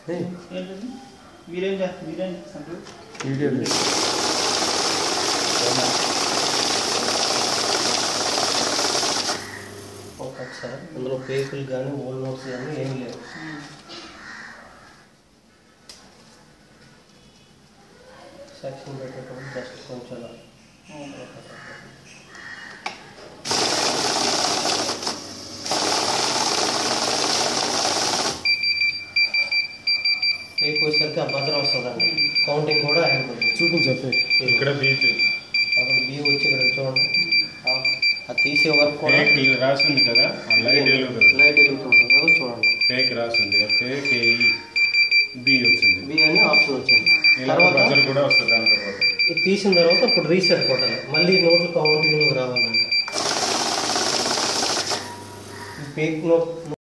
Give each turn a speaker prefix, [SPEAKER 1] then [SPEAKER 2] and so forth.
[SPEAKER 1] ఏంటది మీరేం చేస్తారు మీరేం చేస్తారు
[SPEAKER 2] వీడియో
[SPEAKER 3] ఒకటి సార్ అందులో పేకులు కానీ ఓల్డ్ నోట్స్ కానీ ఏం లేవు సెక్షన్ పెట్టేటప్పుడు జస్ట్ కొంచెం అలా. పేక్ వచ్చేసరికి ఆ భద్రం వస్తుందండి కౌంటింగ్ కూడా అయిపోతుంది
[SPEAKER 2] చూపించే
[SPEAKER 4] ఇక్కడ బీచ్
[SPEAKER 3] అక్కడ బీ వచ్చి ఇక్కడ చూడండి ఆ- అది తీసే వరకు కూడా
[SPEAKER 4] ఫేక్ రాసింది కదా ఆ లైట్ వెలుగుతుంది
[SPEAKER 3] లైట్ వెలుగుతుంటుంది కదా చూడండి
[SPEAKER 4] ఫేక్ రాసింది ఫేక్ ఏఈ బి వచ్చింది
[SPEAKER 3] బి అని ఆప్షన్ వచ్చింది
[SPEAKER 4] ఇలా
[SPEAKER 3] తర్వాత
[SPEAKER 4] బజర్ కూడా వస్తుంది దాంతో పాటు
[SPEAKER 3] ఇది తీసిన తర్వాత ఇప్పుడు రీసెట్ కొట్టాలి మళ్ళీ నోట్లు కౌంటింగ్ రావాలంటే ఈ పేక్ నోట్